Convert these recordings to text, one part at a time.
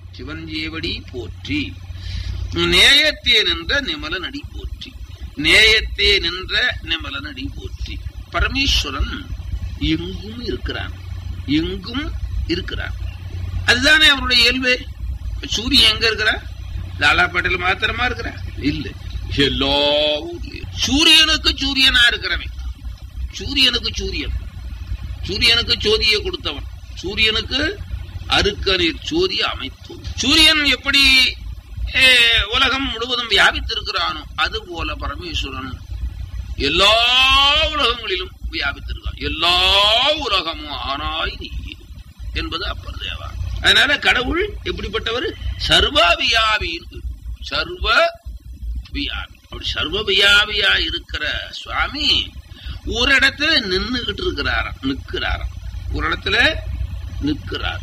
சிவஞ்சேவடி போற்றி நேயத்தே நின்ற நிமலனடி போற்றி நேயத்தே நின்ற நிமலனடி போற்றி பரமேஸ்வரன் எங்கும் இருக்கிறான் எங்கும் இருக்கிறான் அதுதானே அவருடைய இயல்பு சூரியன் எங்க இருக்கிறா லாலாப்பேட்டையில் மாத்திரமா இருக்கிறா இல்ல எல்லா ஊர்லயும். சூரியனுக்கு சூரியனா இருக்கிறவன் சூரியனுக்கு சூரியன் சூரியனுக்கு ஜோதியை கொடுத்தவன் சூரியனுக்கு அருக்கநீர் ஜோதியை அமைத்தோம் சூரியன் எப்படி அஹ், உலகம் முழுவதும் வியாபித்திருக்கிறானோ அது போல பரமேஸ்வரன் எல்லா உலகங்களிலும் வியாபித்திருக்கான் எல்லா உலகமும் ஆனாய் நீ என்பது அப்பர் தேவா அதனால கடவுள் எப்படிப்பட்டவர் சர்வ வியாபி சர்வ வியாபி அப்படி சர்வ வியாபியா இருக்கிற சுவாமி ஒரு இடத்துல நின்னுகிட்டு இருக்கிறாராம் நிக்கிறாராம் ஒரு இடத்துல நிக்கிறார்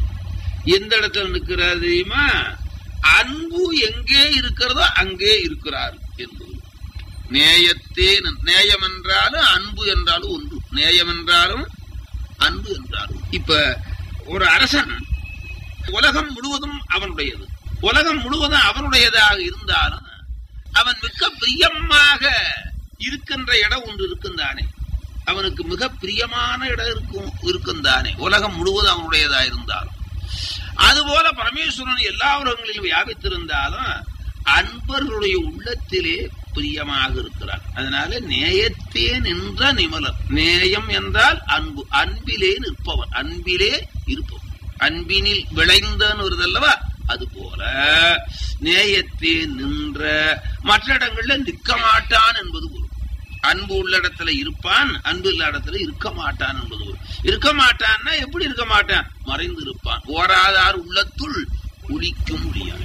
எந்த இடத்துல நிக்கிறார் தெரியுமா அன்பு எங்கே இருக்கிறதோ அங்கே இருக்கிறார் என்பது நேயத்தே நின்- நேயம் என்றாலும் அன்பு என்றாலும் ஒன்று நேயம் என்றாலும் அன்பு என்றாலும் இப்ப ஒரு அரசன் உலகம் முழுவதும் அவனுடையது உலகம் முழுவதும் அவனுடையதாக இருந்தாலும் அவன் மிக பிரியமாக இருக்கின்ற இடம் ஒன்று இருக்குந்தானே அவனுக்கு மிக பிரியமான இடம் இருக்கும் இருக்குந்தானே உலகம் முழுவதும் அவனுடையதா இருந்தாலும் அதுபோல பரமேஸ்வரன் எல்லா உலகங்களிலும் வியாபித்திருந்தாலும் அன்பர்களுடைய உள்ளத்திலே பிரியமாக இருக்கிறார் அதனால நேயத்தே நின்ற நிமலர் நேயம் என்றால் அன்பு அன்பிலே நிற்பவர் அன்பிலே இருப்பவர் அன்பினில் விளைந்தன்னு வருதல்லவா அது போல நேயத்தே நின்ற மற்ற இடங்கள்ல நிற்க மாட்டான் என்பது பொருள் அன்பு உள்ள இடத்துல இருப்பான் அன்பு இல்ல இடத்துல இருக்க மாட்டான் என்பது பொருள் இருக்க மாட்டான்னா எப்படி இருக்க மாட்டான் மறைந்து இருப்பான் ஓராதார் உள்ளத்துள் ஒழிக்க முடியாது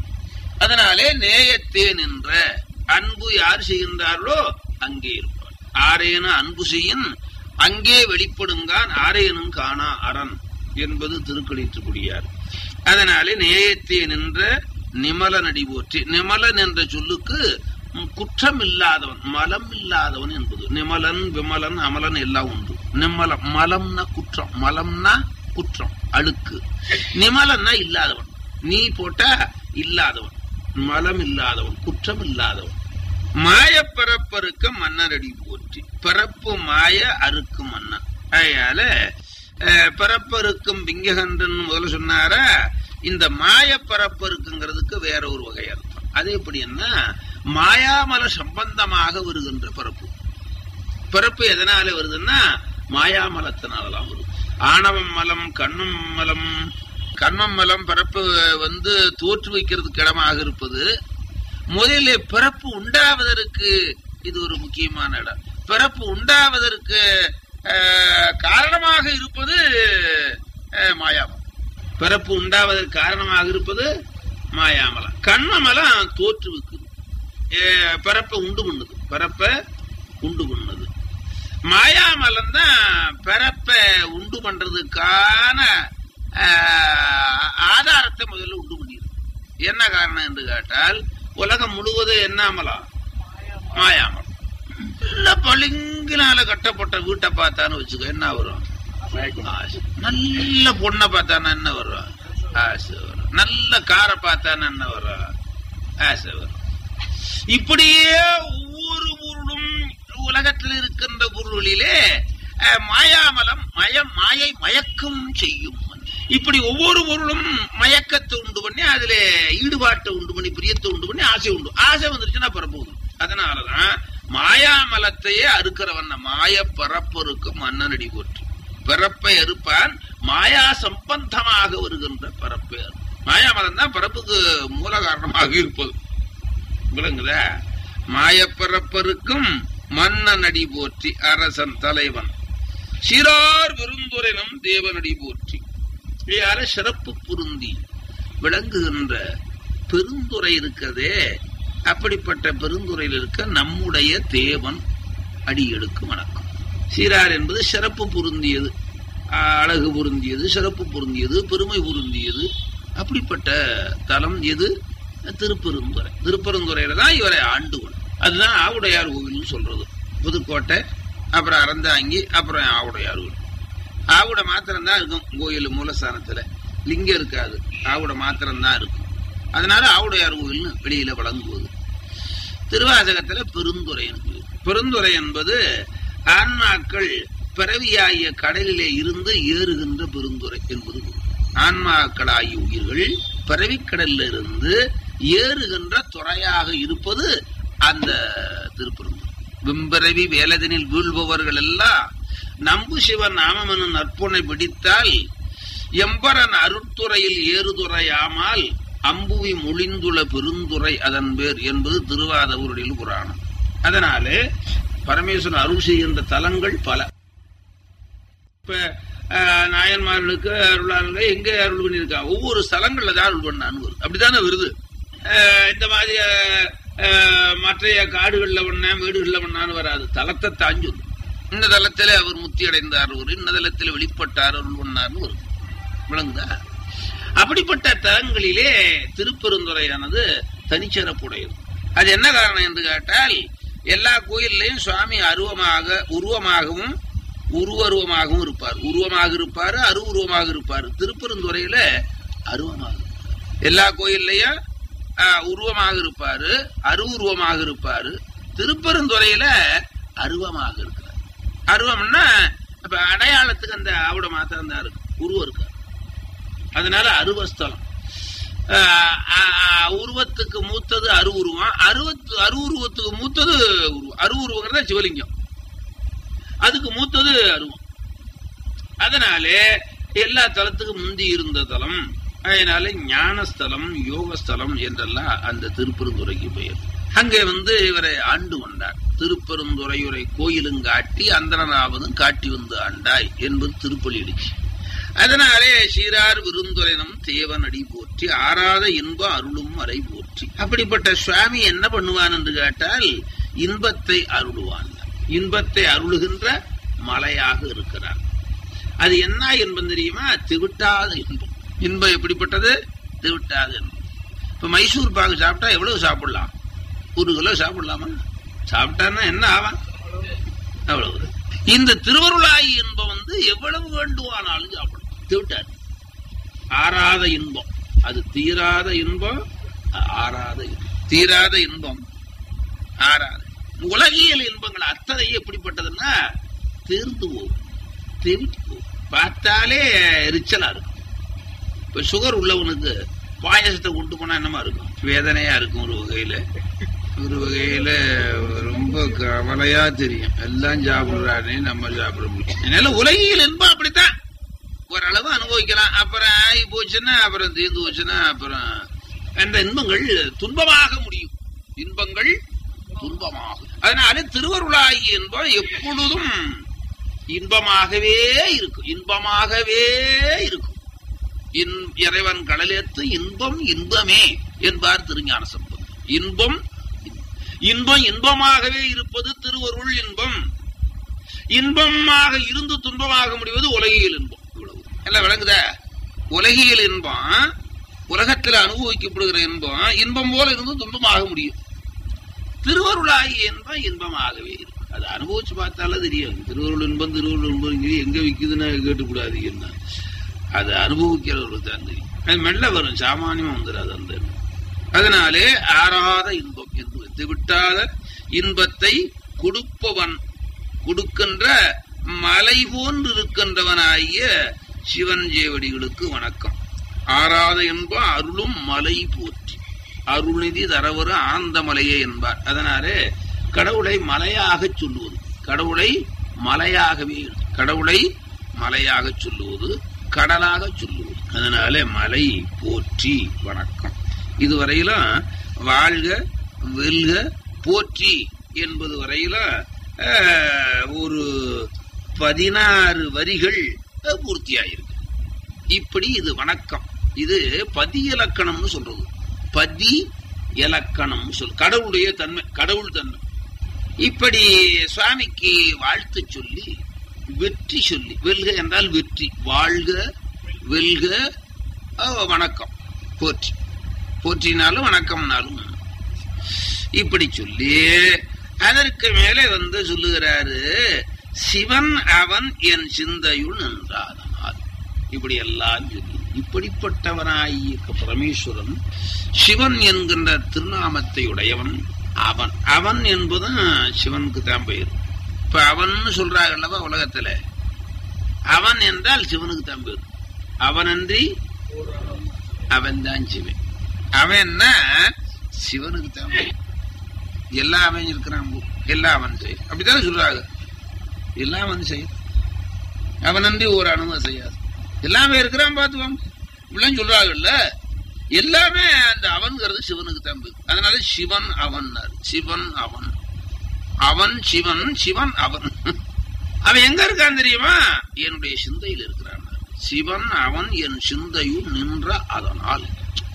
அதனாலே நேயத்தே நின்ற அன்பு யார் செய்கின்றார்களோ அங்கே இருப்பார் ஆரேனும் அன்பு செய்யும் அங்கே வெளிப்படுங்கான் ஆரேனும் காணா அரண் என்பது திருக்களிற்றுக்குடியார் அதனாலே நேயத்தே நின்ற நிமலன் அடி போற்றி நிமலன் என்ற சொல்லுக்கு ம், குற்றம் இல்லாதவன் மலம் இல்லாதவன் என்பது நிமலன் விமலன் அமலன் எல்லாம் உண்டு நிமலம் மலம்னா குற்றம் மலம்னா குற்றம் அழுக்கு நிமலன்னா இல்லாதவன் நீ போட்டா இல்லாதவன் மலம் இல்லாதவன் குற்றம் இல்லாதவன் மாய பிறப்பருக்கு மன்னரடி போற்றி பிறப்பு மாய அறுக்கும் மன்னன் அதனால அஹ், பிறப்பருக்கும் பிங்ககன்றன் முதல்ல சொன்னாரா இந்த மாய பிறப்பருக்குங்கிறதுக்கு வேற ஒரு வகை அர்த்தம் அது எப்படின்னா மாயாமல சம்பந்தமாக வருகின்ற பிறப்பு பிறப்பு எதனால வருதுன்னா மாயாமலத்தினாலதான் வருது ஆணவம் மலம் கண்ணும் மலம் கண்மம் மலம் பிறப்பு வந்து தோற்றுவிக்கிறதுக்கு இடமாக இருப்பது முதலில் பிறப்பு உண்டாவதற்கு இது ஒரு முக்கியமான இடம் பிறப்பு உண்டாவதற்கு அஹ், காரணமாக இருப்பது அஹ், மாயாமலம் பிறப்பு உண்டாவதற்கு காரணமாக இருப்பது மாயாமலம் கண்மமலம் தோற்றுவிக்குது அஹ், பிறப்பை உண்டு பண்ணுது பிறப்பை உண்டு பண்ணுது மாயாமலம் தான் பிறப்பை உண்டு பண்றதுக்கான ஆஹ், ஆதாரத்தை முதல்ல உண்டு பண்ணிடுது என்ன காரணம் என்று கேட்டால் உலகம் முழுவதும் என்ன அமலம் மாயாமலம் நல்ல பளிங்கினால கட்டப்பட்ட வீட்டை பார்த்தான்னு வச்சுக்கோ என்ன வரும் ஆசை. நல்ல பொண்ணை பார்த்தானா என்ன வரும் ஆசை வரும் நல்ல காரை பார்த்தானா என்ன வரும் ஆசை வரும் இப்படியே ஒவ்வொரு பொருளும் உலகத்தில் இருக்கின்ற பொருளிலே அஹ், மாயாமலம் மயம் மாயை மயக்கம் செய்யும் இப்படி ஒவ்வொரு பொருளும் மயக்கத்தை உண்டு பண்ணி அதுல ஈடுபாட்டை உண்டு பண்ணி பிரியத்தை உண்டு பண்ணி ஆசை உண்டு ஆசை வந்துருச்சுன்னா பரப்போகுது அதனாலதான் மாயாமலத்தையே அறுக்கிறவன் மாய பரப்பொருக்கு மன்னனடி போற்றி பிறப்பை அறுப்பான் மாயா சம்பந்தமாக வருகின்ற பரப்பை அறு மாயாமலம் தான் பிறப்புக்கு மூல காரணமாக இருப்பது விளங்குதா மாயப்பிறப்பருக்கும் மன்னனடி போற்றி அரசன் தலைவன் சிறார் விருந்துரைனும் தேவனடி போற்றி இதால சிறப்பு பொருந்தி விளங்குகின்ற பெருந்துரை இருக்கிறதே அப்படிப்பட்ட பெருந்துறையில் இருக்க நம்முடைய தேவன் அடியெடுக்கும் வணக்கம் சீரார் என்பது சிறப்பு பொருந்தியது ஆஹ், அழகு பொருந்தியது சிறப்பு பொருந்தியது பெருமை பொருந்தியது அப்படிப்பட்ட தலம் எது திருப்பெருந்துறை திருப்பெருந்துறையில தான் இவரை ஆண்டுவன் அதுதான் ஆவுடையார் கோவில்னு சொல்றது புதுக்கோட்டை அப்புறம் அறந்தாங்கி அப்புறம் ஆவுடையார் கோவில் ஆவுடை மாத்திரம் தான் இருக்கும் கோயில் மூலஸ்தானத்துல லிங்கம் இருக்காது ஆவுட மாத்திரம் தான் இருக்கும் அதனால ஆவுடையார் கோயில்னு வெளியில வழங்குவது திருவாசகத்துல பெருந்துறை என்பது பெருந்துறை என்பது ஆன்மாக்கள் பிறவியாகிய கடலிலே இருந்து ஏறுகின்ற பெருந்துறை என்பது பொருள். ஆன்மாக்களாகிய உயிர்கள் பிறவிக்கடல்ல இருந்து ஏறுகின்ற துறையாக இருப்பது அந்த திருப்பெருந்துறை விம்பிறவி வேலதனில் வீழ்பவர்கள் எல்லாம் நம்பு சிவன் நாமமெனு நற்புணை பிடித்தால் எம்பரன் அருட்துறையில் ஏறுதுறையாமல் அம்புவி மொழிந்துள்ள பெருந்துறை அதன் பேர் என்பது திருவாதவருடைய புராணம் அதனாலே பரமேஸ்வரன் அருள் செய்கின்ற தலங்கள் பல இப்ப அஹ், நாயன்மார்களுக்கு அருளாளர்கள் எங்க அருள் பண்ணியிருக்கா ஒவ்வொரு ஸ்தலங்கள்ல தான் அருள் பண்ணான்னு வருது அப்படித்தானே வருது அஹ், இந்த மாதிரி அஹ், அஹ், மற்றைய காடுகள்ல பண்ண வீடுகள்ல பண்ணான்னு வராது தலத்தை தாஞ்சி வரும் இந்த தலத்திலே அவர் முத்தி அடைந்தார் ஒரு இந்த தலத்தில் வெளிப்பட்டார் அருள் பண்ணார்னு வரும் விளங்குதா அப்படிப்பட்ட தலங்களிலே திருப்பெருந்துறையானது தனிச்சிறப்புடையது அது என்ன காரணம் என்று கேட்டால் எல்லா கோயில்லையும் சுவாமி அருவமாக உருவமாகவும் உருவருவமாகவும் இருப்பார் உருவமாக இருப்பாரு அருவுருவமாக இருப்பார் திருப்பெருந்துறையில அருவமாக இருப்பார். எல்லா கோயில்லையும் ஆ, உருவமாக இருப்பாரு அருவுருவமாக இருப்பாரு திருப்பெருந்துறையில அருவமாக இருக்கிறார் அருவம்னா இப்ப அடையாளத்துக்கு அந்த ஆவிட மாத்திரம் தான் இருக்கு உருவம் இருக்காது அதனால அருவஸ்தலம் ஆஹ் ஆஹ் உருவத்துக்கு மூத்தது அருவுருவம் அருவத்து அருவுருவத்துக்கு மூத்தது உருவம் அருவுருவங்கிறத சிவலிங்கம் அதுக்கு மூத்தது அருவம் அதனாலே எல்லா தலத்துக்கும் முந்தி இருந்த தலம் அதனால ஞானஸ்தலம் யோகஸ்தலம் என்றெல்லாம் அந்த திருப்பெருந்துறைக்கு பெயர் அங்கே வந்து இவரை ஆண்டு கொண்டார் திருப்பெருந்துறையுரை கோயிலுங்காட்டி அந்தரனாவதும் காட்டி வந்து ஆண்டாய் என்பது திருப்பலி இடிச்சு அதனாலே சீரார் விருந்துரைனம் தேவன் அடி போற்றி ஆறாத இன்ப அருளும் அறை போற்றி அப்படிப்பட்ட சுவாமி என்ன பண்ணுவான் என்று கேட்டால் இன்பத்தை அருளுவான் இன்பத்தை அருளுகின்ற மலையாக இருக்கிறார் அது என்ன இன்பம் தெரியுமா திவிட்டாத இன்பம் இன்பம் எப்படிப்பட்டது திவிட்டாத இன்பம் இப்ப மைசூர் பாகு சாப்பிட்டா எவ்வளவு சாப்பிடலாம் ஒரு கிலோ சாப்பிடலாமா சாப்பிட்டான்னா என்ன ஆவான் அவ்வளவு இந்த திருவருளாயி இன்பம் வந்து எவ்வளவு வேண்டுமானாலும் சாப்பிடலாம் திவிட்டார் ஆறாத இன்பம் அது தீராத இன்பம் ஆறாத இன்பம் தீராத இன்பம் ஆறாத உலகியல் இன்பங்கள் அத்தனை எப்படிப்பட்டதுன்னா தீர்ந்து போகும் தெவிட்டு போகும் பார்த்தாலே எரிச்சலா இருக்கும் இப்ப சுகர் உள்ளவனுக்கு பாயசத்தை கொண்டு போனா என்னமா இருக்கும் வேதனையா இருக்கும் ஒரு வகையில ஒரு வகையில ரொம்ப கவலையா தெரியும் எல்லாம் சாப்பிடுறானே நம்ம சாப்பிட முடியும் அதனால உலகியல் இன்பம் அப்படித்தான் ஓரளவு அனுபவிக்கலாம் அப்புறம் ஆகி போச்சுன்னா அப்புறம் தீர்ந்து போச்சுன்னா அப்புறம் அந்த இன்பங்கள் துன்பமாக முடியும் இன்பங்கள் துன்பமாகும் அதனால திருவருளாகி என்பம் எப்பொழுதும் இன்பமாகவே இருக்கும் இன்பமாகவே இருக்கும் இன்- இறைவன் கடலேத்து இன்பம் இன்பமே என்பார் திருஞான சம்பந்தம் இன்பம் இன்பம் இன்பமாகவே இருப்பது திருவருள் இன்பம் இன்பமாக இருந்து துன்பமாக முடிவது உலகியல் இன்பம் இவ்வளவு எல்லாம் விளங்குதா உலகியல் இன்பம் உலகத்தில் அனுபவிக்கப்படுகிற இன்பம் இன்பம் போல இருந்து துன்பமாக முடியும் திருவருளாகிய இன்பம் இன்பமாகவே இருக்கும் அது அனுபவிச்சு பார்த்தாலே தெரியும் திருவருள் இன்பம் திருவருள் இன்பம் இங்கே எங்க விக்குதுன்னு கேட்டுக்கூடாது என்ன அது அனுபவிக்கிறவர்களுக்கு தான் தெரியும் அது மெல்ல வரும் சாமானியமா வந்துடாது அந்த இன்பம். அதனாலே ஆறாத இன்பம் என்று விட்டாத இன்பத்தை கொடுப்பவன் கொடுக்கின்ற மலை போன்று இருக்கின்றவனாகிய சிவன் ஜேவடிகளுக்கு வணக்கம் ஆறாத இன்பம் அருளும் மலை போற்றி அருள்நிதி தரவரு ஆனந்த மலையே என்பார் அதனாலே கடவுளை மலையாக சொல்லுவது கடவுளை மலையாகவே கடவுளை மலையாக சொல்லுவது கடலாக சொல்லுவது அதனாலே மலை போற்றி வணக்கம் இதுவரையிலும் வாழ்க வெல்க போற்றி என்பது வரையிலும் அஹ், ஒரு பதினாறு வரிகள் அஹ், பூர்த்தியாயிருக்கு இப்படி இது வணக்கம் இது பதி இலக்கணம்னு சொல்றது பதி இலக்கணம் சொல் கடவுளுடைய தன்மை கடவுள் தன்மை இப்படி சுவாமிக்கு வாழ்த்து சொல்லி வெற்றி சொல்லி வெல்க என்றால் வெற்றி வாழ்க வெல்க அஹ், வணக்கம் போற்றி போற்றினாலும் வணக்கம்னாலும் இப்படி சொல்லி அதற்கு மேலே வந்து சொல்லுகிறாரு சிவன் அவன் என் சிந்தையுள் நின்றாதனால் இப்படி எல்லாம் சொல்லி இப்படிப்பட்டவனாகிய பரமேஸ்வரன் சிவன் என்கின்ற திருநாமத்தை உடையவன் அவன் அவன் என்பதும் சிவனுக்கு தான் பெயர் இப்ப அவன் சொல்றாங்க அல்லவா உலகத்துல அவன் என்றால் சிவனுக்கு தான் பேர் அவனன்றி அவன் தான் சிவன் அவன்னா சிவனுக்கு தான் பேர் எல்லாம் அவன் இருக்கிறான் போ. எல்லாம் அவன் செய்யும் அப்படித்தானே சொல்றாங்க எல்லாம் அவன் செய்யும் அவனன்றி ஒரு அனுமதி செய்யாது எல்லாமே இருக்கிறான் பார்த்துவாங்க இப்படிலாம் சொல்றாங்கல்ல எல்லாமே அந்த அவன்கிறது சிவனுக்கு தான் பேர் அதனால சிவன் அவன் சிவன் அவன் அவன் சிவன் சிவன் அவன் அவன் எங்க இருக்கான் தெரியுமா என்னுடைய சிந்தையில் இருக்கிறான் சிவன் அவன் என் சிந்தையும் நின்ற அதனால்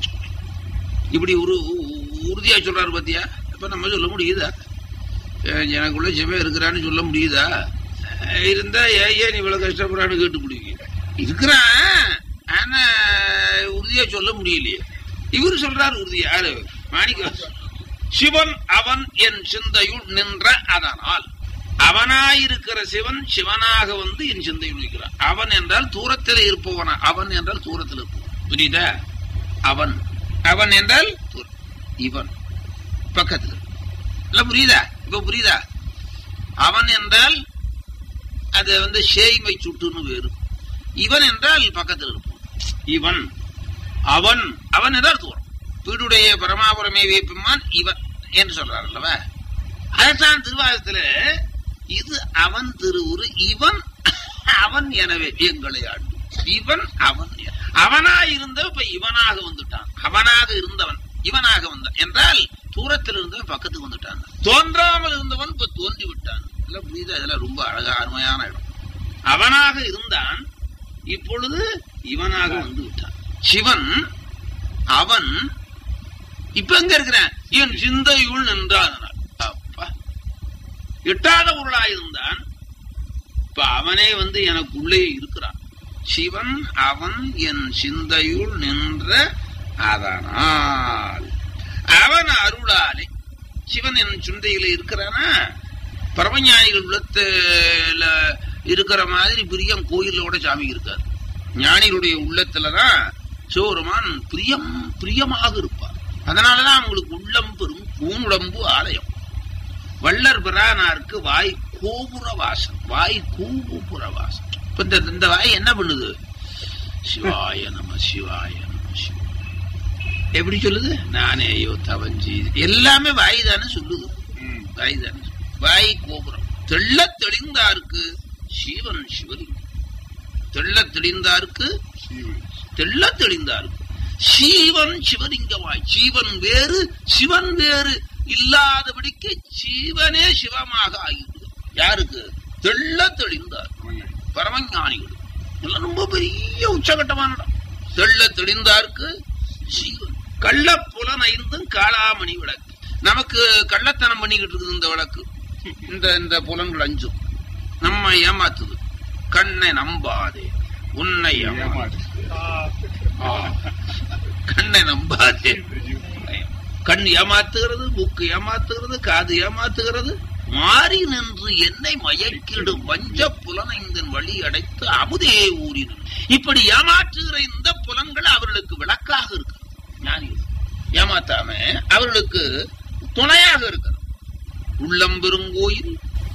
இப்படி ஒரு உறுதியா சொல்றாரு பாத்தியா இப்ப நம்ம சொல்ல முடியுதா அஹ் எனக்குள்ள சிவன் இருக்கிறான்னு சொல்ல முடியுதா அஹ் இருந்தா ஏன் ஏன் நீ இவ்வளவு கஷ்டப்படுறான்னு கேட்டு பிடிக்க இருக்கிறான் ஆனா உறுதியா சொல்ல முடியலையே இவரு சொல்றாரு உறுதியா யாரு மாணிக்க சிவன் அவன் என் சிந்தையுள் நின்ற அதனால் அவனாயிருக்கிற சிவன் சிவனாக வந்து என் சிந்தையில் இருக்கிறான் அவன் என்றால் தூரத்தில் இருப்பவனா அவன் என்றால் தூரத்தில் இருப்பவன் புரியுதா அவன் அவன் என்றால் தூர- இவன் பக்கத்தில் இல்ல புரியுதா இப்ப புரியுதா அவன் என்றால் அது வந்து சேய்மை சுட்டுன்னு வேறு இவன் என்றால் பக்கத்தில் இருப்பவன் இவன் அவன் அவன் என்றால் தூரம் வீடுடைய பரமாபுரமே வேப்பிமான் இவன் என்று சொல்றார் அல்லவா அதைத்தான் திருவாசத்துல இது அவன் திருவுரு இவன் அவன் எனவே எங்களை ஆண்டு இவன் அவன் என- அவனாய் இருந்த இப்ப இவனாக வந்துட்டான் அவனாக இருந்தவன் இவனாக வந்தான் என்றால் தூரத்தில் இருந்தவன் பக்கத்துக்கு வந்துட்டான் தோன்றாமல் இருந்தவன் இப்ப தோன்றி விட்டான் இதெல்லாம் புரியுதா இதெல்லாம் ரொம்ப அழகா அருமையான இடம் அவனாக இருந்தான் இப்பொழுது இவனாக வந்து விட்டான் சிவன் அவன் இப்ப எங்க இருக்கிறான் என் சிந்தையுள் நின்றான் அப்பா எட்டாத பொருளாயிருந்தான் இப்ப அவனே வந்து எனக்குள்ளே இருக்கிறான் சிவன் அவன் என் சிந்தையுள் நின்ற அதனால் அவன் அருளாலே சிவன் என் சிந்தையில இருக்கிறானா பரமஞானிகள் உள்ளத்துல இருக்கிற மாதிரி பிரியம் கோயிலோட சாமி இருக்காது ஞானிகளுடைய உள்ளத்துலதான் சிவபெருமான் பிரியம் பிரியமாக இருப்பார் அதனாலதான் அவங்களுக்கு உள்ளம் பெரும் பூணுடம்பு ஆலயம் வள்ளர் பிரானாருக்கு வாய் கோபுர வாசம் வாய் கூபுர வாசம் இப்ப இந்த இந்த வாய் என்ன பண்ணுது சிவாய நம சிவாய நம சிவாய எப்படி சொல்லுது நானேயோ தவஞ்சி எல்லாமே வாய் தானே சொல்லுது வாய் தானே வாய் கோபுரம் தெள்ள தெளிந்தாருக்கு சிவன் சிவலிங்கம் தெள்ள தெளிந்தாருக்கு தெள்ள தெளிந்தாருக்கு சீவன் சிவலிங்கமாய் சீவன் வேறு சிவன் வேறு இல்லாதபடிக்கு ஜீவனே சிவமாக ஆகிவிடுது யாருக்கு தெள்ள தெளிந்தார் பரமஞானிகள் இதெல்லாம் ரொம்ப பெரிய உச்சகட்டமான இடம் தெள்ள தெளிந்தாருக்கு ஜீவன் கள்ள புலன் ஐந்தும் காளாமணி விளக்கு நமக்கு கள்ளத்தனம் பண்ணிக்கிட்டு இருக்குது இந்த விளக்கு இந்த இந்த புலன்கள் அஞ்சும் நம்ம ஏமாத்துது கண்ணை நம்பாதே உன்னை ஏமாத்து ஆ. கண்ணை நம்பாதே கண் ஏமாத்துகிறது மூக்கு ஏமாத்துகிறது காது ஏமாத்துகிறது மாறி நின்று என்னை மயக்கிடும் வஞ்ச புலனைந்தன் வழி அடைத்து அமுதே ஊறின இப்படி ஏமாற்றுகிற இந்த புலன்கள் அவர்களுக்கு விளக்காக இருக்கு ஞானிகள் ஏமாத்தாம அவர்களுக்கு துணையாக இருக்கிறது உள்ளம் பெருங்கோயில்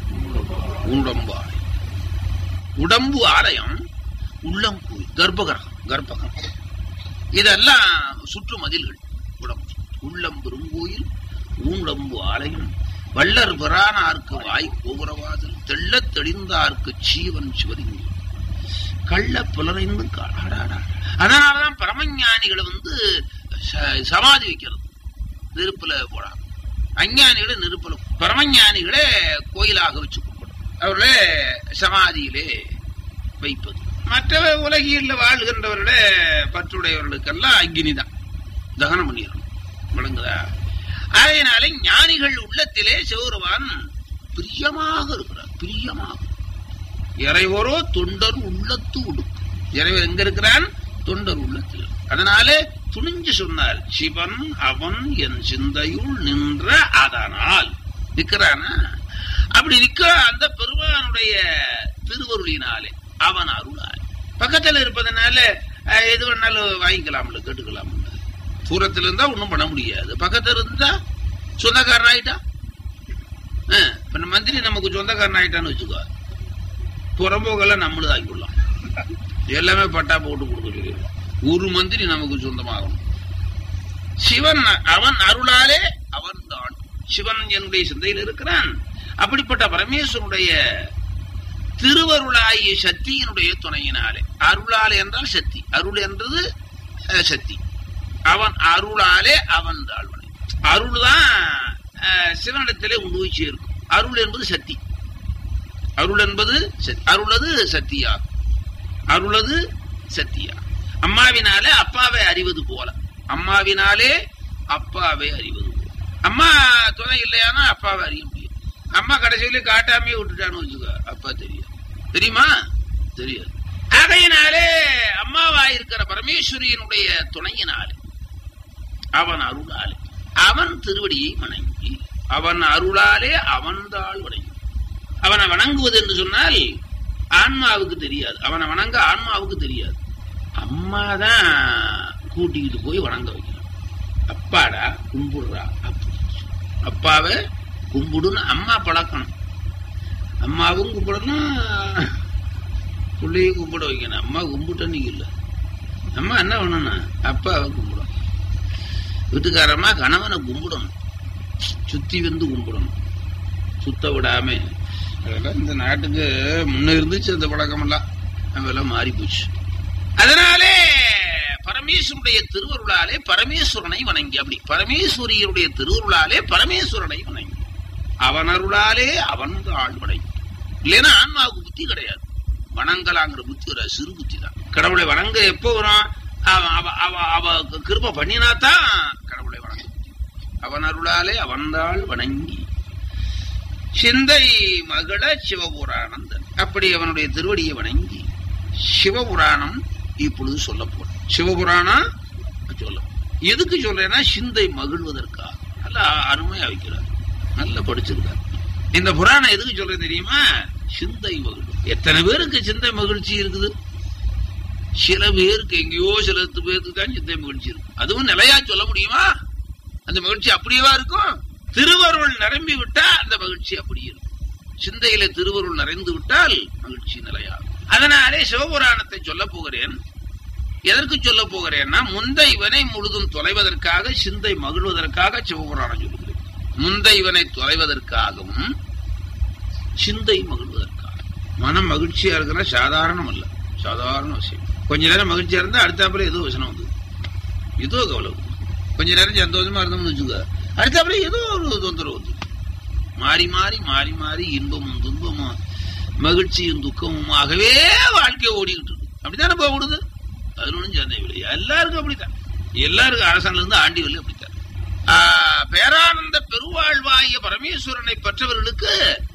உடம்பு ஆலயம் உடம்பு ஆலயம் உள்ளம் கோயில் கர்ப்பகிரகம் கர்ப்பகம் இதெல்லாம் சுற்று மதில்கள் உடம்பு உள்ளம் பெருங்கோயில் ஊண்டம்பு ஆலயம் வள்ளர் பிரானார்க்கு வாய் கோபுரவாதல் தெள்ளத் தெளிந்தார்க்கு சீவன் சிவலிங்கம் கள்ள புலரைந்து காடாடா அதனாலதான் பரமஞானிகளை வந்து ச- சமாதி வைக்கிறது நெருப்புல போடாம அஞ்ஞானிகளை நெருப்புல பரமஞானிகளே கோயிலாக வச்சு கும்பிடும் அவர்களே சமாதியிலே வைப்பது மற்ற உலகில் வாழ்கின்றவர்களே பற்றுடையவர்களுக்கெல்லாம் அக்னிதான் தகனம் பண்ணிடணும் விளங்குதா அதனால ஞானிகள் உள்ளத்திலே சிவருவான் பிரியமாக இருக்கிறார் பிரியமாக இறைவரோ தொண்டர் உள்ளத்து உடுக்கு இறைவர் எங்க இருக்கிறான் தொண்டர் உள்ளத்தில் அதனாலே துணிஞ்சு சொன்னார் சிவன் அவன் என் சிந்தையுள் நின்ற அதனால் நிக்கிறானா அப்படி நிக்கிற அந்த பெருமானுடைய திருவருளினாலே அவன் அருளால் பக்கத்துல இருப்பதனால அஹ், எது வேணாலும் வாங்கிக்கலாம்ல கேட்டுக்கலாம்ல தூரத்துல இருந்தா ஒண்ணும் பண்ண முடியாது பக்கத்துல இருந்தா சொந்தக்காரன் ஆயிட்டா அஹ், இப்ப நம்ம மந்திரி நமக்கு சொந்தக்காரன் ஆயிட்டான்னு வச்சுக்கோ புறம்போக்கெல்லாம் நம்மளும் ஆக்கிடலாம் எல்லாமே பட்டா போட்டு கொடுக்க சொல்லிடுவோம் ஒரு மந்திரி நமக்கு சொந்தமாகணும் சிவன் அவன் அருளாலே அவன் தான் சிவன் என்னுடைய சிந்தையில் இருக்கிறான் அப்படிப்பட்ட பரமேஸ்வருடைய திருவருளாகிய சக்தியினுடைய துணையினாலே அருளாலே என்றால் சக்தி அருள் என்றது அஹ், சக்தி அவன் அருளாலே அவன் தாழ்வனை அருள் தான் சிவனிடத்திலே உண்டு போய் சேர்க்கும் அருள் என்பது சக்தி அருள் என்பது சக்தி. அருளது சக்தியா அருளது சக்தியா அம்மாவினாலே அப்பாவை அறிவது போல அம்மாவினாலே அப்பாவை அறிவது போல அம்மா துணை இல்லையானா அப்பாவை அறிய முடியும் அம்மா கடைசியில காட்டாமே விட்டுட்டான்னு வச்சுக்கோ அப்பா தெரியும் தெரியுமா தெரியாது ஆகையினாலே அம்மாவா இருக்கிற பரமேஸ்வரியினுடைய துணையினாலே அவன் அருளாலே அவன் திருவடியை வணங்கி அவன் அருளாலே அவன்தாள் வணங்கி அவனை வணங்குவது என்று சொன்னால் ஆன்மாவுக்கு தெரியாது அவனை வணங்க ஆன்மாவுக்கு தெரியாது அம்மா தான் கூட்டிக்கிட்டு போய் வணங்க வைக்கணும் அப்பாடா கும்பிடுறா அப்படி அப்பாவை கும்பிடுன்னு அம்மா பழக்கணும் அம்மாவும் கும்பிடணும் பிள்ளையும் கும்பிட வைக்கணும் அம்மா கும்பிட்டன்னு இல்லை அம்மா என்ன பண்ணணும் அப்பாவை கும்பிடணும் வீட்டுக்காரம்மா கணவனை கும்பிடணும் சுத்தி வந்து கும்பிடணும் சுத்த விடாம அதெல்லாம் இந்த நாட்டுக்கு முன்ன இருந்துச்சு அந்த பழக்கமெல்லாம் அதெல்லாம் மாறி போச்சு அதனாலே பரமேஸ்வருடைய திருவருளாலே பரமேஸ்வரனை வணங்கி அப்படி பரமேஸ்வரியுடைய திருவருளாலே பரமேஸ்வரனை வணங்கி அவன் அருளாலே அவன் ஆள் வணங்கி இல்லைன்னா ஆன்மாவுக்கு புத்தி கிடையாது வணங்கலாங்கிற புத்தி ஒரு சிறு புத்தி தான் கடவுளை வணங்க எப்போ வரும் அவ அவ அவ அவ கிருப பண்ணினாதான் கடவுளை வணங்க முடியும். அவன் அருளாலே அவன்தாள் வணங்கி சிந்தை மகள சிவபுராணந்தன் அப்படி அவனுடைய திருவடியை வணங்கி சிவபுராணம் இப்பொழுது சொல்ல போறேன் சிவபுராணம் சொல்ல எதுக்கு சொல்றேன்னா சிந்தை மகிழ்வதற்காக நல்ல அருமையா வைக்கிறார் நல்லா படிச்சிருக்கார் இந்த புராணம் எதுக்கு சொல்றேன் தெரியுமா சிந்தை மகிழ்வு எத்தனை பேருக்கு சிந்தை மகிழ்ச்சி இருக்குது சில பேருக்கு எங்கேயோ சில பேருக்கு தான் சிந்தை மகிழ்ச்சி இருக்கும் அதுவும் நிலையா சொல்ல முடியுமா அந்த மகிழ்ச்சி அப்படியேவா இருக்கும் திருவருள் நிரம்பி விட்டா அந்த மகிழ்ச்சி அப்படி இருக்கும் சிந்தையில திருவருள் நிறைந்து விட்டால் மகிழ்ச்சி நிலையாகும் அதனாலே சிவபுராணத்தை சொல்ல போகிறேன் எதற்கு சொல்ல போகிறேன்னா முந்தை வினை முழுதும் தொலைவதற்காக சிந்தை மகிழ்வதற்காக சிவபுராணம் சொல்லுகிறேன் முந்தை வினை தொலைவதற்காகவும் சிந்தை மகிழ்வதற்காக மனம் மகிழ்ச்சியா இருக்குன்னா சாதாரணம் அல்ல சாதாரண விஷயம் கொஞ்ச நேரம் மகிழ்ச்சியா இருந்தா அடுத்தாப்புல ஏதோ வசனம் வந்து ஏதோ கவலை வந்து கொஞ்ச நேரம் சந்தோஷமா இருந்தோம்னு வச்சுக்க அடுத்தாப்புல ஏதோ ஒரு தொந்தரவு வந்து மாறி மாறி மாறி மாறி இன்பமும் துன்பமும் மகிழ்ச்சியும் துக்கமுமாகவே வாழ்க்கை ஓடிக்கிட்டு இருக்கு அப்படித்தானே போகுது அது ஒன்றும் சந்தேகம் இல்லை எல்லாருக்கும் அப்படித்தான் எல்லாருக்கும் அரசன்ல இருந்து ஆண்டி வரல அப்படித்தான் ஆஹ், பேரானந்த பெருவாழ்வாய பரமேஸ்வரனை பெற்றவர்களுக்கு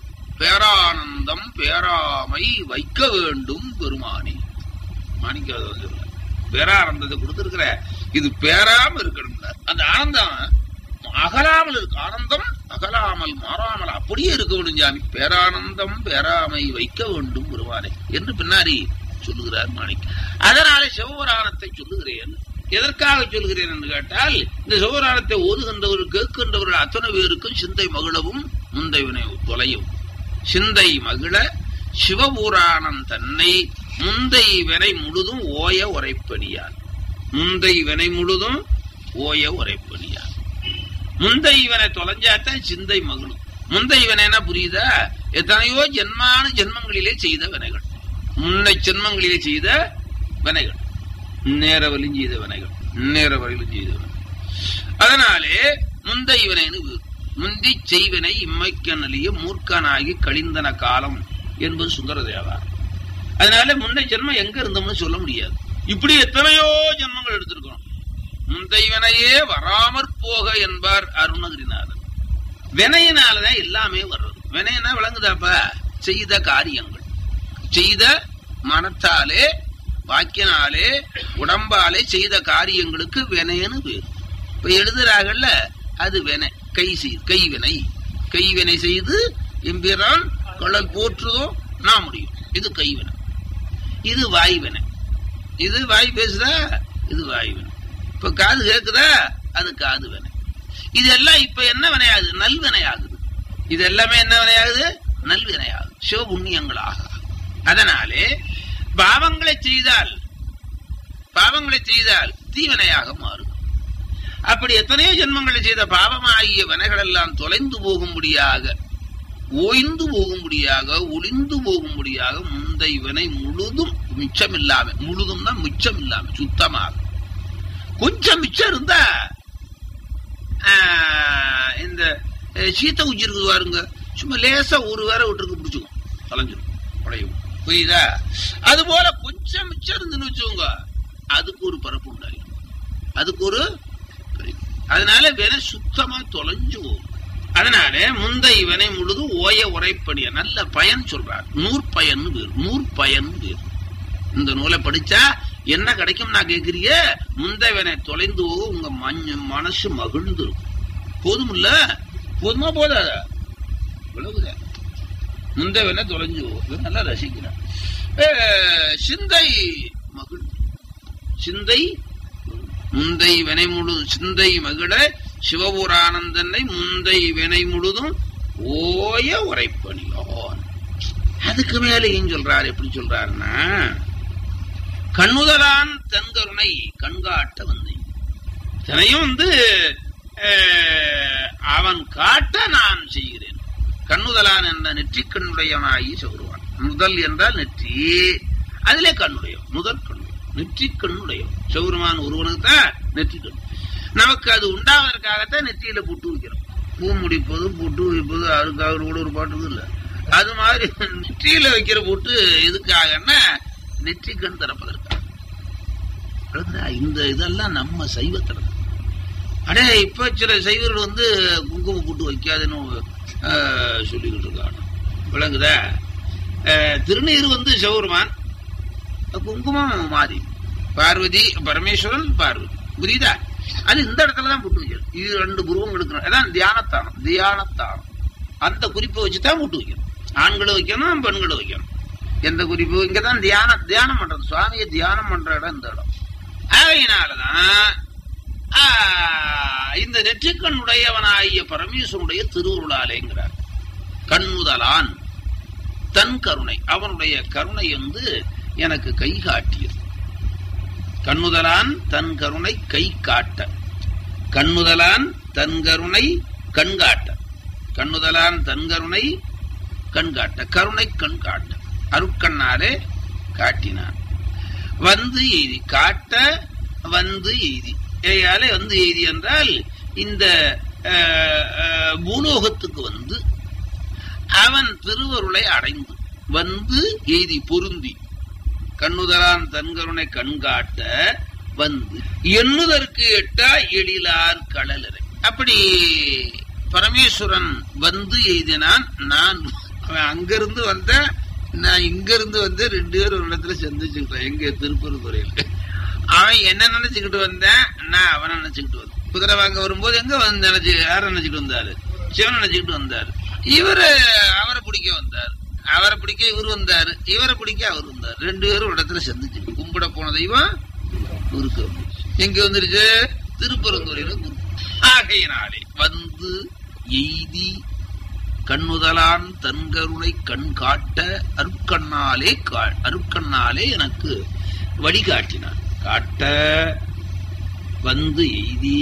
பேரானந்தம் பேராமை வைக்க வேண்டும் பெருமானி மாணிக்காத சொல்ல பேரானந்தத்தை கொடுத்திருக்கிற இது பேராம இருக்கணும் அந்த ஆனந்தம் அகலாமல் இருக்கு ஆனந்தம் அகலாமல் மாறாமல் அப்படியே இருக்க வேண்டும் சாமி பேரானந்தம் பேராமை வைக்க வேண்டும் பெருமானே என்று பின்னாடி சொல்லுகிறார் மாணிக் அதனாலே சிவபுராணத்தை சொல்லுகிறேன் எதற்காக சொல்கிறேன் என்று கேட்டால் இந்த சிவபுராணத்தை ஓதுகின்றவர்கள் கேட்கின்றவர்கள் அத்தனை பேருக்கும் சிந்தை மகிழவும் முந்தைவினை தொலையும் சிந்தை மகிழ சிவபுராணம் தன்னை முந்தை வினை முழுதும் ஓய உரைப்படியார் முந்தை வினை முழுதும் ஓய உரைப்படியார் முந்தை இவனை தொலைஞ்சாத்தான் சிந்தை மகிழும் முந்தை இவனா புரியுதா எத்தனையோ ஜென்மான ஜென்மங்களிலே செய்த வினைகள் முன்னை ஜென்மங்களிலே செய்த வினைகள் நேரவலியும் செய்த வினைகள் நேரவரையிலும் செய்த வினைகள் அதனாலே முந்தை இவனைன்னு வேறு. முந்தி செய்வினை இம்மைக்கனலிய மூர்க்கனாகி கழிந்தன காலம் என்பது சுந்தர தேவாரம் அதனால முன்னை ஜென்மம் எங்க இருந்தோம்னு சொல்ல முடியாது இப்படி எத்தனையோ ஜென்மங்கள் எடுத்திருக்கிறோம் முந்தைவனையே வராமற் போக என்பார் அருணகிரிநாதன் வினையினாலதான் எல்லாமே வர்றது வினைனா விளங்குதாப்பா செய்த காரியங்கள் செய்த மனத்தாலே வாக்கினாலே உடம்பாலே செய்த காரியங்களுக்கு வினைன்னு பேர் இப்ப எழுதுறாங்கல்ல அது வினை கை செய் கைவினை கைவினை செய்து எம்பிரான் கடல் போற்றுதோ நான் முடியும் இது கைவினை இது வாய்வினை இது வாய் பேசுதா இது வாய் வினை இப்ப காது கேக்குதா அது காது வினை இதெல்லாம் இப்ப என்ன வினையாகுது நல்வினையாகுது இது எல்லாமே என்ன வினையாகுது நல்வினையாகுது சிவபுண்ணியங்களாக அதனாலே பாவங்களை செய்தால் பாவங்களை செய்தால் தீவினையாக மாறும் அப்படி எத்தனையோ ஜென்மங்களை செய்த பாவமாகிய வினைகள் எல்லாம் தொலைந்து போகும்படியாக ஓய்ந்து போகும்படியாக ஒளிந்து போகும்படியாக முந்தை வினை முழுதும் மிச்சம் இல்லாம முழுதும்னா மிச்சம் இல்லாம சுத்தமாக கொஞ்சம் மிச்சம் இருந்தா ஆஹ், இந்த அஹ், சீத்த குச்சி இருக்குது பாருங்க சும்மா லேசா ஒரு வேற விட்டுருக்கு பிடிச்சுக்கும் தொலைஞ்சிரும் உடையும் புரியுதா அது போல கொஞ்சம் மிச்சம் இருந்துன்னு வச்சுக்கோங்க அதுக்கு ஒரு பரப்பு உண்டாயிடும் அதுக்கு ஒரு பரப்பு. அதனால வினை சுத்தமா தொலைஞ்சு போகும் அதனால முந்தை வினை முழுது ஓய உரைப்படிய நல்ல பயன் சொல்றார் நூற்பயன் பேர் நூற்பயன் பேர் இந்த நூலை படிச்சா என்ன கிடைக்கும் நான் கேக்குறிய முந்தவனை தொலைந்து போக உங்க மஞ்ச மனசு மகிழ்ந்து இருக்கும் போதுமில்ல போதுமா போதாதா விளக்குதா முந்தவனை தொலைஞ்சு போகும் நல்லா ரசிக்கிறான் அஹ், சிந்தை மகிழ்ந்து சிந்தை முந்தை வினை முழு சிந்தை மகிழ சிவபுரானந்தனை முந்தை வினை முழுதும் ஓய உரைப்பணியோன் அதுக்கு மேல ஏன் சொல்றாரு எப்படி சொல்றாருன்னா கண்ணுதலான் தன்கருணை கண்காட்ட வந்தை இத்தனையும் வந்து அஹ், அவன் காட்ட நான் செய்கிறேன் கண்ணுதலான் என்ற நெற்றிக்கண்ணுடையவனாகி சொல்லுவான் முதல் என்றால் நெற்றி அதிலே கண்ணுடையவன் முதல் கண்ணுடையவன் நெற்றி கண்ணுடையவன் சௌருமான் ஒருவனுக்கு தான் நெற்றி கண் நமக்கு அது உண்டாவதற்காகத்தான் நெற்றியில புட்டு வைக்கிறோம் பூ முடிப்பது புட்டு வைப்பது அதுக்காக கூட ஒரு பாட்டு இல்ல அது மாதிரி நெற்றியில வைக்கிற புட்டு எதுக்காகன்னா நெற்றி கண் திறப்பதற்காக விளங்குதா? இந்த இதெல்லாம் நம்ம சைவத்துல தான். அடே இப்ப சில சைவர்கள் வந்து குங்கும புட்டு வைக்காதுன்னு ஆஹ், சொல்லிக்கிட்டு இருக்காங்க விளங்குதா ஆஹ், திருநீர் வந்து சௌர்மான் குங்குமம் மாறி பார்வதி பரமேஸ்வரன் பார்வதி புரியுதா அது இந்த இடத்துல தான் புட்டு வைக்கணும் இது ரெண்டு புருவம் எடுக்கணும் அதான் தியானத்தானம் தியானத்தானம் அந்த குறிப்பை வச்சுதான் புட்டு வைக்கணும் ஆண்களும் வைக்கணும் பெண்களும் வைக்கணும் எந்த குறிப்பு இங்கதான் தியானம் தியானம் பண்றது சுவாமியை தியானம் பண்ற இடம் இந்த இடம் ஆகையினாலதான் ஆஹ், இந்த நெற்றிக்கண்ணுடையவனாகிய பரமேஸ்வரனுடைய திருவுருளாலேங்கிறார் கண்முதலான் தன் கருணை அவனுடைய கருணை வந்து எனக்கு கை காட்டியது கண்ணுதலான் தன் கருணை கை காட்ட கண்ணுதலான் தன் கருணை கண்காட்ட கண்ணுதலான் தன் கருணை கண்காட்ட கருணை கண் காட்ட அருட்கண்ணாலே காட்டினான் வந்து எய்தி காட்ட வந்து எய்தி ஏயாலே வந்து எய்தி என்றால் இந்த அஹ், அஹ், பூலோகத்துக்கு வந்து அவன் திருவருளை அடைந்து வந்து எய்தி பொருந்தி கண்ணுதலான் தன்கருணை கண்காட்ட வந்து எண்ணுதற்கு எட்டா எழிலார் கடலரை அப்படி பரமேஸ்வரன் வந்து எய்தினான் நான் அவன் அங்கிருந்து வந்த நான் இங்க இருந்து வந்து ரெண்டு பேரும் ஒரு இடத்துல சந்திச்சுக்கிட்டேன் எங்க திருப்பூர்துறையில அவன் என்ன நினைச்சுக்கிட்டு வந்தேன் நான் அவனை நினைச்சுக்கிட்டு வந்தேன் குதிரை வாங்க வரும்போது எங்க வந்து நினைச்சு யார நினைச்சுக்கிட்டு வந்தாரு சிவன் நினைச்சுக்கிட்டு வந்தாரு இவரு அவரை பிடிக்க வந்தார் அவரை பிடிக்க இவர் வந்தாரு இவரை பிடிக்க அவர் வந்தார் ரெண்டு பேரும் ஒரு இடத்துல சந்திச்சு கும்பிட போன தெய்வம் குறுக்கு வந்துருச்சு. எங்க வந்துருச்சு திருப்பரந்துறையில குரு ஆகையினாலே வந்து எய்தி கண்ணுதலான் தன்கருணை கண் காட்ட அருட்கண்ணாலே கா- அருட்கண்ணாலே எனக்கு வழிகாட்டினான் காட்ட வந்து எய்தி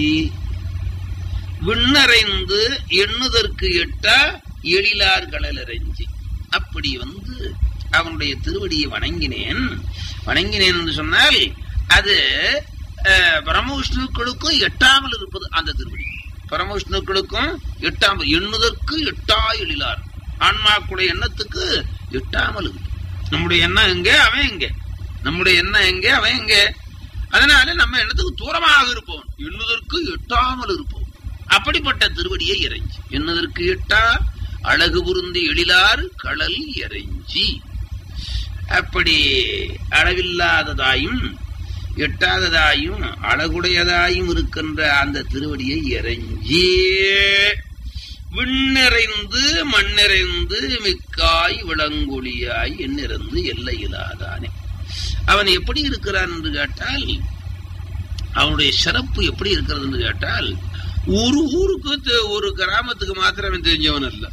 விண்ணறைந்து எண்ணுதற்கு எட்ட எழிலார் கடலறைஞ்சி அப்படி வந்து அவனுடைய திருவடியை வணங்கினேன் வணங்கினேன் என்று சொன்னால் அது அஹ், பரமவிஷ்ணுக்களுக்கும் எட்டாமல் இருப்பது அந்த திருவடி பரமவிஷ்ணுக்களுக்கும் எட்டாமல் எண்ணுதற்கு எட்டா எழிலார் ஆன்மாக்குடைய எண்ணத்துக்கு எட்டாமல் இருக்கு நம்முடைய எண்ணம் எங்க அவன் எங்க நம்முடைய எண்ணம் எங்க அவன் எங்க அதனால நம்ம எண்ணத்துக்கு தூரமாக இருப்போம் எண்ணுதற்கு எட்டாமல் இருப்போம் அப்படிப்பட்ட திருவடியை இறைஞ்சி எண்ணுதற்கு எட்டா அழகு புருந்தி எழிலார் கடல் இறைஞ்சி அப்படி அளவில்லாததாயும் எட்டாததாயும் அழகுடையதாயும் இருக்கின்ற அந்த திருவடியை இறைஞ்சி விண்ணிறைந்து மண்ணிறைந்து மிக்காய் விளங்கொழியாய் எண்ணிறந்து எல்லையிலாதானே அவன் எப்படி இருக்கிறான் என்று கேட்டால் அவனுடைய சிறப்பு எப்படி இருக்கிறது என்று கேட்டால் ஒரு ஊருக்கு தெ- ஒரு கிராமத்துக்கு மாத்திரமே தெரிஞ்சவன் அல்ல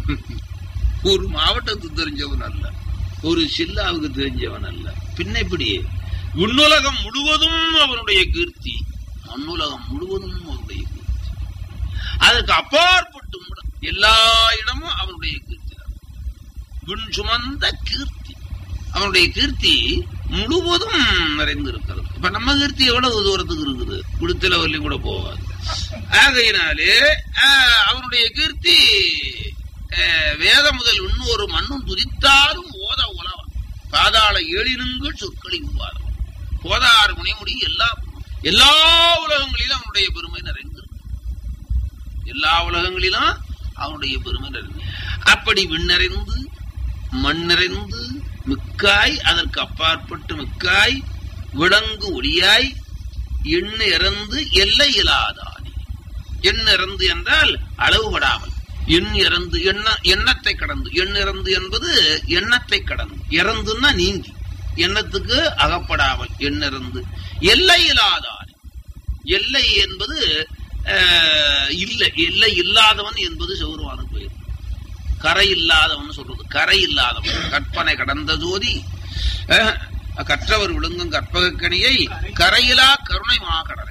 ஒரு மாவட்டத்துக்கு தெரிஞ்சவன் அல்ல ஒரு சில்லாவுக்கு தெரிஞ்சவன் அல்ல பின்ன இப்படி விண்ணுலகம் முழுவதும் அவனுடைய கீர்த்தி மண்ணுலகம் முழுவதும் அவனுடைய கீர்த்தி அதுக்கு அப்பாற்பட்டு முட- எல்லா இடமும் அவனுடைய கீர்த்தி தான் விண் சுமந்த கீர்த்தி அவனுடைய கீர்த்தி முழுவதும் நிறைந்திருக்கிறது இப்ப நம்ம கீர்த்தி எவ்வளவு தூரத்துக்கு இருக்குது குடுத்தல வரலையும் கூட போகாது ஆகையினாலே ஆஹ், அவனுடைய கீர்த்தி ஆஹ், வேதம் முதல் இன்னொரு மண்ணும் துதித்தாலும் ஓத உலகம் பாதாள ஏழினுங்கள் சொற்களை உருவாதம் போதாறு முனைமுடி எல்லா எல்லா உலகங்களிலும் அவனுடைய பெருமை நிறைந்திருக்கு எல்லா உலகங்களிலும் அவனுடைய பெருமை நிறைந்து அப்படி விண்ணறைந்து மண் நிறைந்து மிக்காய் அதற்கு அப்பாற்பட்டு மிக்காய் விளங்கு ஒளியாய் எண்ணு இறந்து எல்லை இல்லாதானே எண் இறந்து என்றால் அளவுபடாமல் எண் இறந்து எண்ண எண்ணத்தை கடந்து எண் இறந்து என்பது எண்ணத்தை கடந்து இறந்துன்னா நீங்கி எண்ணத்துக்கு அகப்படாமல் எண் இறந்து எல்லை இல்லாதானே எல்லை என்பது அஹ், இல்லை எல்லை இல்லாதவன் என்பது சிவருமான பெயர் கரை இல்லாதவன் சொல்றது கரை இல்லாதவன் கற்பனை கடந்த ஜோதி அஹ், கற்றவர் விழுங்கும் கற்பகக்கணியை கரையிலா கருணை மாகடலை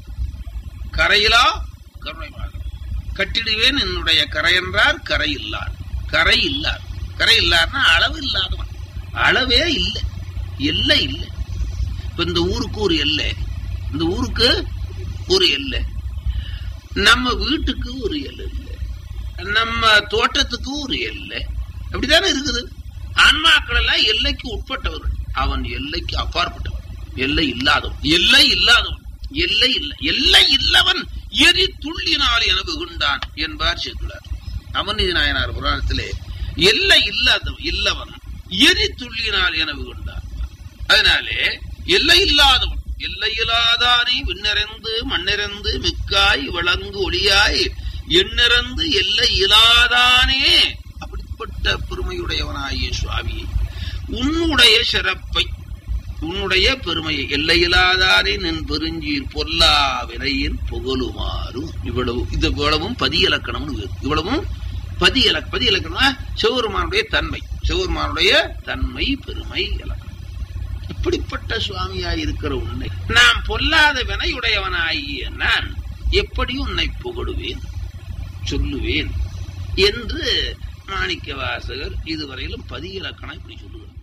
கரையிலா கருணை மாகடலை கட்டிடுவேன் என்னுடைய கரை என்றார் கரை இல்லார் கரை இல்லார் கரை இல்லார்னா அளவு இல்லாதவன் அளவே இல்லை எல்லை இல்லை இப்ப இந்த ஊருக்கு ஒரு எல்லை இந்த ஊருக்கு ஒரு எல்லை நம்ம வீட்டுக்கு ஒரு எல்லை இல்லை நம்ம தோட்டத்துக்கு ஒரு எல்லை அப்படித்தானே இருக்குது ஆன்மாக்கள் எல்லாம் எல்லைக்கு உட்பட்டவர்கள் அவன் எல்லைக்கு அப்பாற்பட்டவன் எல்லை இல்லாதவன் எல்லை இல்லாதவன் எல்லை இல்லை எல்லை இல்லவன் எரி துள்ளினால் என வெகுண்டான் என்பார் சேர்க்கிறார் அமர்நீதி நாயனார் புராணத்திலே எல்லை இல்லாதவன் இல்லவன் எரி துள்ளினால் என வெகுண்டான் அதனாலே எல்லை இல்லாதவன் எல்லை இல்லாதானே விண்ணிறந்து மண்ணிறந்து மிக்காய் விளங்கு ஒளியாய் எண்ணிறந்து எல்லை இல்லாதானே அப்படிப்பட்ட பெருமையுடையவனாகிய சுவாமி உன்னுடைய சிறப்பை உன்னுடைய பெருமையை எல்லையிலாதாரே நின் பெருஞ்சீர் பொல்லா வினையின் புகழுமாறும் இவ்வளவு இது இவ்வளவும் பதி இலக்கணம்னு பேரு. இவ்வளவும் பதி இலக் பதி இலக்கணம் சிவபெருமானுடைய தன்மை சிவபெருமானுடைய தன்மை பெருமை இலக்கணம் இப்படிப்பட்ட சுவாமியாய் இருக்கிற உன்னை நான் பொல்லாத வினையுடையவனாகிய நான் எப்படி உன்னை புகழுவேன் சொல்லுவேன் என்று மாணிக்க வாசகர் இதுவரையிலும் பதி இலக்கணம் இப்படி சொல்லுகிறார்